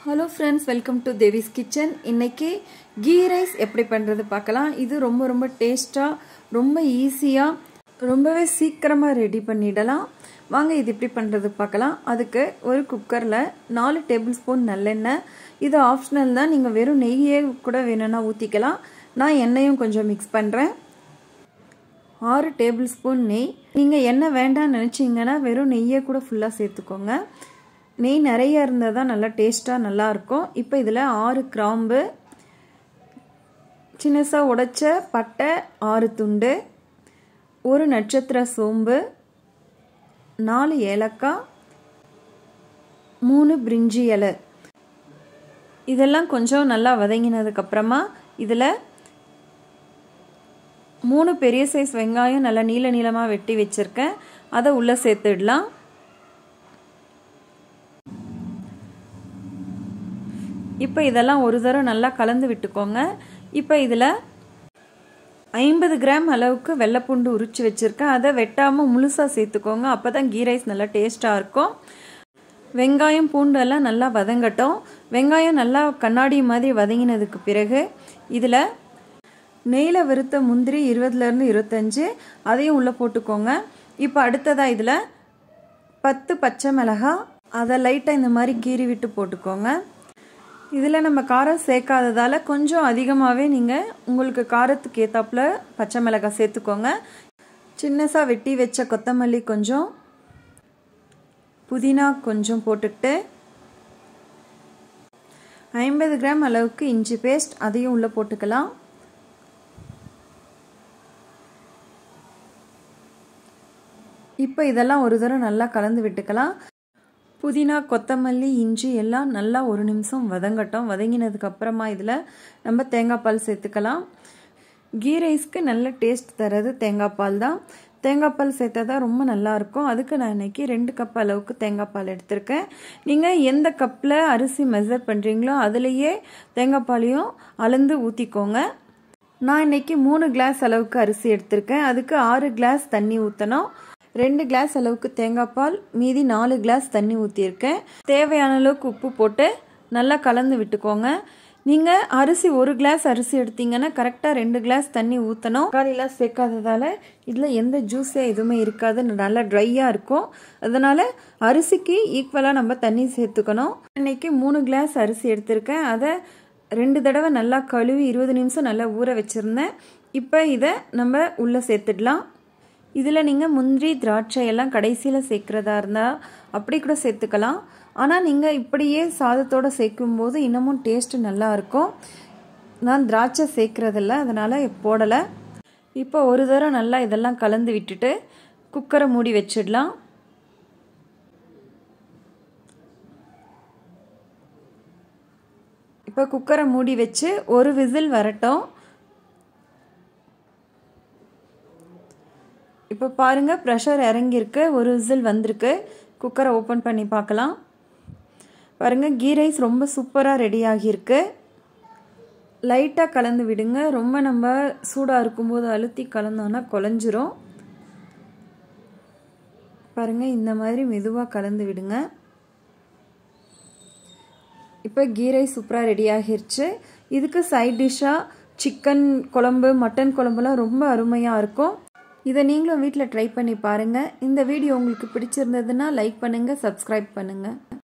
hello friends welcome to Devi's kitchen இன்னைக்கு ghee rice எப்படி பண்ணுறது பார்க்கலாம் இது ரொம்ப ரொம்ப டேஸ்ட்டாக ரொம்ப ஈஸியாக ரொம்பவே சீக்கிரமாக ரெடி பண்ணிடலாம் வாங்க இது எப்படி பண்ணுறது பார்க்கலாம் அதுக்கு ஒரு குக்கரில் நாலு டேபிள் ஸ்பூன் நல்லெண்ணெய் இது ஆப்ஷனல் தான் நீங்கள் வெறும் நெய்யே கூட வேணும்னா ஊற்றிக்கலாம் நான் எண்ணெயும் கொஞ்சம் மிக்ஸ் பண்ணுறேன் ஆறு டேபிள் ஸ்பூன் நெய் நீங்கள் எண்ணெய் வேண்டாம்னு நினச்சிங்கன்னா வெறும் நெய்யை கூட ஃபுல்லாக சேர்த்துக்கோங்க நெய் நிறைய இருந்தால் தான் நல்லா டேஸ்ட்டாக நல்லாயிருக்கும் இப்போ இதில் ஆறு கிராம்பு சின்னசாக உடைச்ச பட்டை ஆறு துண்டு ஒரு நட்சத்திர சோம்பு நாலு ஏலக்காய் மூணு பிரிஞ்சி இலை இதெல்லாம் கொஞ்சம் நல்லா வதங்கினதுக்கப்புறமா இதில் மூணு பெரிய சைஸ் வெங்காயம் நல்லா நீள நீளமாக வெட்டி வச்சுருக்கேன் அதை உள்ளே சேர்த்துடலாம் இப்போ இதெல்லாம் ஒரு தடவை நல்லா கலந்து விட்டுக்கோங்க இப்போ இதில் ஐம்பது கிராம் அளவுக்கு வெள்ளைப்பூண்டு உரிச்சு வச்சுருக்கேன் அதை வெட்டாமல் முழுசாக சேர்த்துக்கோங்க அப்போ தான் கீ ரைஸ் நல்லா டேஸ்ட்டாக இருக்கும் வெங்காயம் பூண்டு எல்லாம் நல்லா வதங்கட்டும் வெங்காயம் நல்லா கண்ணாடி மாதிரி வதங்கினதுக்கு பிறகு இதில் நெய்யில் வறுத்த முந்திரி இருபதுலேருந்து இருபத்தஞ்சு அதையும் உள்ளே போட்டுக்கோங்க இப்போ அடுத்ததாக இதில் பத்து பச்சை மிளகா அதை லைட்டாக இந்த மாதிரி கீறி விட்டு போட்டுக்கோங்க இதில் நம்ம காரம் சேர்க்காததால் கொஞ்சம் அதிகமாகவே நீங்கள் உங்களுக்கு காரத்துக்கு ஏற்றாப்புல பச்சை மிளகாய் சேர்த்துக்கோங்க சின்னசாக வெட்டி வச்ச கொத்தமல்லி கொஞ்சம் புதினா கொஞ்சம் போட்டுக்கிட்டு ஐம்பது கிராம் அளவுக்கு இஞ்சி பேஸ்ட் அதையும் உள்ளே போட்டுக்கலாம் இப்போ இதெல்லாம் ஒரு தடவை நல்லா கலந்து விட்டுக்கலாம் புதினா கொத்தமல்லி இஞ்சி எல்லாம் நல்லா ஒரு நிமிஷம் வதங்கட்டும் வதங்கினதுக்கு அப்புறமா இதில் நம்ம தேங்காய் பால் சேர்த்துக்கலாம் கீ ரைஸ்க்கு நல்ல டேஸ்ட் தரது தேங்காய் பால் தான் தேங்காய் பால் சேர்த்தா தான் ரொம்ப நல்லாயிருக்கும் அதுக்கு நான் இன்றைக்கி ரெண்டு கப் அளவுக்கு தேங்காய் பால் எடுத்திருக்கேன் நீங்கள் எந்த கப்பில் அரிசி மெஷர் பண்ணுறீங்களோ அதுலேயே தேங்காய் பாலையும் அளந்து ஊற்றிக்கோங்க நான் இன்றைக்கி மூணு கிளாஸ் அளவுக்கு அரிசி எடுத்திருக்கேன் அதுக்கு ஆறு கிளாஸ் தண்ணி ஊற்றணும் ரெண்டு கிளாஸ் அளவுக்கு தேங்காய் பால் மீதி நாலு கிளாஸ் தண்ணி ஊற்றியிருக்கேன் தேவையான அளவுக்கு உப்பு போட்டு நல்லா கலந்து விட்டுக்கோங்க நீங்கள் அரிசி ஒரு கிளாஸ் அரிசி எடுத்தீங்கன்னா கரெக்டாக ரெண்டு கிளாஸ் தண்ணி ஊற்றணும் தக்காளிலாம் சேர்க்காததால் இதில் எந்த ஜூஸே எதுவுமே இருக்காது நல்லா ட்ரையாக இருக்கும் அதனால் அரிசிக்கு ஈக்குவலாக நம்ம தண்ணி சேர்த்துக்கணும் இன்னைக்கு மூணு கிளாஸ் அரிசி எடுத்திருக்கேன் அதை ரெண்டு தடவை நல்லா கழுவி இருபது நிமிஷம் நல்லா ஊற வச்சுருந்தேன் இப்போ இதை நம்ம உள்ளே சேர்த்துடலாம் இதில் நீங்கள் முந்திரி திராட்சை எல்லாம் கடைசியில் சேர்க்குறதா இருந்தால் அப்படி கூட சேர்த்துக்கலாம் ஆனால் நீங்கள் இப்படியே சாதத்தோடு சேர்க்கும்போது இன்னமும் டேஸ்ட்டு நல்லா இருக்கும் நான் திராட்சை சேர்க்குறதில்ல அதனால் போடலை இப்போ ஒரு தடவை நல்லா இதெல்லாம் கலந்து விட்டுட்டு குக்கரை மூடி வச்சிடலாம் இப்போ குக்கரை மூடி வச்சு ஒரு விசில் வரட்டும் இப்போ பாருங்கள் ப்ரெஷர் இறங்கியிருக்கு ஒரு விசில் வந்திருக்கு குக்கரை ஓப்பன் பண்ணி பார்க்கலாம் பாருங்கள் கீ ரைஸ் ரொம்ப சூப்பராக ரெடி ஆகியிருக்கு லைட்டாக கலந்து விடுங்க ரொம்ப நம்ம சூடாக இருக்கும்போது அழுத்தி கலந்தோன்னா குழஞ்சிரும் பாருங்கள் இந்த மாதிரி மெதுவாக கலந்து விடுங்க இப்போ கீ ரைஸ் சூப்பராக ரெடி ஆகிருச்சு இதுக்கு சைட் டிஷ்ஷாக சிக்கன் குழம்பு மட்டன் குழம்புலாம் ரொம்ப அருமையாக இருக்கும் இதை நீங்களும் வீட்டில் ட்ரை பண்ணி பாருங்கள் இந்த வீடியோ உங்களுக்கு பிடிச்சிருந்ததுன்னா லைக் பண்ணுங்கள் சப்ஸ்கிரைப் பண்ணுங்கள்